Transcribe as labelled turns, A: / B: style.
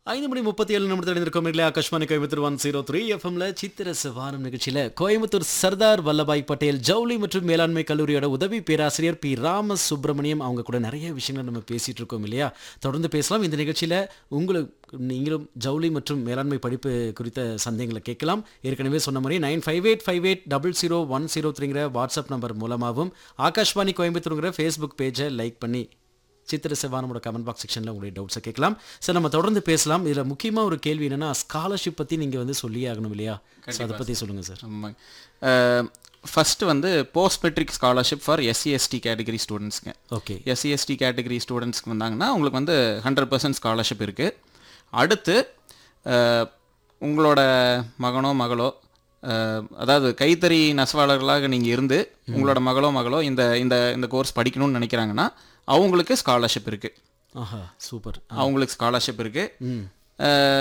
A: ஐந்து மணி முப்பத்தி ஏழு நிமிடத்தில் இருந்திருக்கோம் இல்லையா Akashvani Coimbatore one zero three எஃப்எம்ல சித்திர சவாரம் நிகழ்ச்சியில் கோயம்புத்தூர் சர்தார் வல்லபாய் பட்டேல் ஜவுளி மற்றும் மேலாண்மை கல்லூரியோட உதவி பேராசிரியர் பி ராம சுப்பிரமணியம் அவங்க கூட நிறைய விஷயங்கள் நம்ம பேசிட்டு இருக்கோம் இல்லையா தொடர்ந்து பேசலாம் இந்த நிகழ்ச்சியில் உங்களுக்கு நீங்களும் ஜவுளி மற்றும் மேலாண்மை படிப்பு குறித்த சந்தேகங்களை கேட்கலாம் ஏற்கனவே சொன்ன மாதிரி nine five eight five eight double zero one zero த்ரீங்கிற வாட்ஸ்அப் நம்பர் மூலமாகவும் ஆகாஷ்வாணி கோயம்புத்தூருங்கிற ஃபேஸ்புக் பேஜை லைக் பண்ணி சித்திர செவ்வானோட கமெண்ட் பாக்ஸ் செக்ஷனில் உங்களுடைய டவுட்ஸை கேட்கலாம் சார் நம்ம தொடர்ந்து பேசலாம் இதில் முக்கியமாக ஒரு கேள்வி என்னன்னா ஸ்காலர்ஷிப் பற்றி நீங்கள் வந்து சொல்லியே ஆகணும் இல்லையா So அதை பற்றி சொல்லுங்கள் சார்
B: ஆமாங்க ஃபஸ்ட்டு வந்து post matric scholarship for SC ST category ஸ்டூடெண்ட்ஸ்ங்க
A: ஓகே
B: எஸ்சி எஸ்டி கேட்டகரி ஸ்டூடெண்ட்ஸ்க்கு வந்தாங்கன்னா உங்களுக்கு வந்து ஹண்ட்ரட் பர்சன்ட் ஸ்காலர்ஷிப் இருக்குது அடுத்து அஹ், உங்களோட மகனோ மகளோ அஹ், அதாவது கைத்தறி நெசவாளர்களாக நீங்கள் இருந்து உங்களோட மகளோ மகளோ இந்த இந்த இந்த கோர்ஸ் படிக்கணும்னு நினைக்கிறாங்கன்னா அவங்களுக்கு ஸ்காலர்ஷிப் இருக்குது
A: ஆஹா சூப்பர்
B: அவங்களுக்கு ஸ்காலர்ஷிப் இருக்குது